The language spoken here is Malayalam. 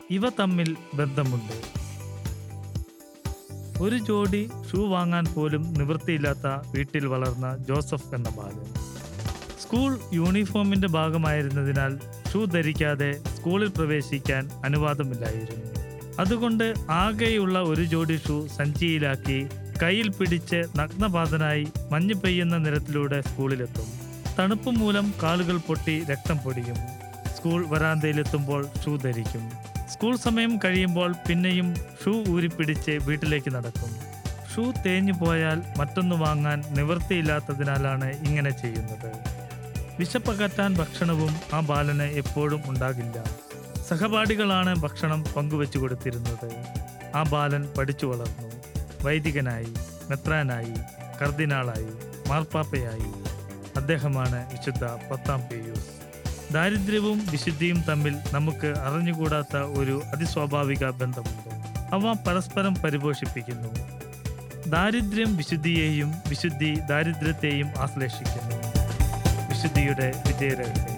ഇവ തമ്മിൽ ബന്ധമുണ്ട് ഒരു ജോഡി ഷൂ വാങ്ങാൻ പോലും നിവൃത്തിയില്ലാത്ത വീട്ടിൽ വളർന്ന ജോസഫ് എന്ന ബാലൻ സ്കൂൾ യൂണിഫോമിന്റെ ഭാഗമായിരുന്നതിനാൽ ഷൂ ധരിക്കാതെ സ്കൂളിൽ പ്രവേശിക്കാൻ അനുവാദമില്ലായിരുന്നു അതുകൊണ്ട് ആകെയുള്ള ഒരു ജോഡി ഷൂ സഞ്ചിയിലാക്കി കയ്യിൽ പിടിച്ച് നഗ്നപാതനായി മഞ്ഞ് പെയ്യുന്ന നിരത്തിലൂടെ സ്കൂളിലെത്തും തണുപ്പ് മൂലം കാലുകൾ പൊട്ടി രക്തം പൊടിയും സ്കൂൾ വരാന്തയിലെത്തുമ്പോൾ ഷൂ ധരിക്കും സ്കൂൾ സമയം കഴിയുമ്പോൾ പിന്നെയും ഷൂ ഊരിപ്പിടിച്ച് വീട്ടിലേക്ക് നടക്കും ഷൂ തേഞ്ഞു പോയാൽ മറ്റൊന്ന് വാങ്ങാൻ നിവൃത്തിയില്ലാത്തതിനാലാണ് ഇങ്ങനെ ചെയ്യുന്നത് വിശപ്പകറ്റാൻ ഭക്ഷണവും ആ ബാലന് എപ്പോഴും ഉണ്ടാകില്ല സഹപാഠികളാണ് ഭക്ഷണം പങ്കുവെച്ചു കൊടുത്തിരുന്നത് ആ ബാലൻ പഠിച്ചു വളർന്നു വൈദികനായി മെത്രാനായി കർദിനാളായി മാർപ്പാപ്പയായി അദ്ദേഹമാണ് വിശുദ്ധ പത്താം പേയൂസ് ദാരിദ്ര്യവും വിശുദ്ധിയും തമ്മിൽ നമുക്ക് അറിഞ്ഞുകൂടാത്ത ഒരു അതിസ്വാഭാവിക ബന്ധമുണ്ട് അവ പരസ്പരം പരിപോഷിപ്പിക്കുന്നു ദാരിദ്ര്യം വിശുദ്ധിയെയും വിശുദ്ധി ദാരിദ്ര്യത്തെയും ആശ്ലേഷിക്കുന്നു വിശുദ്ധിയുടെ വിജയരഹസ്യം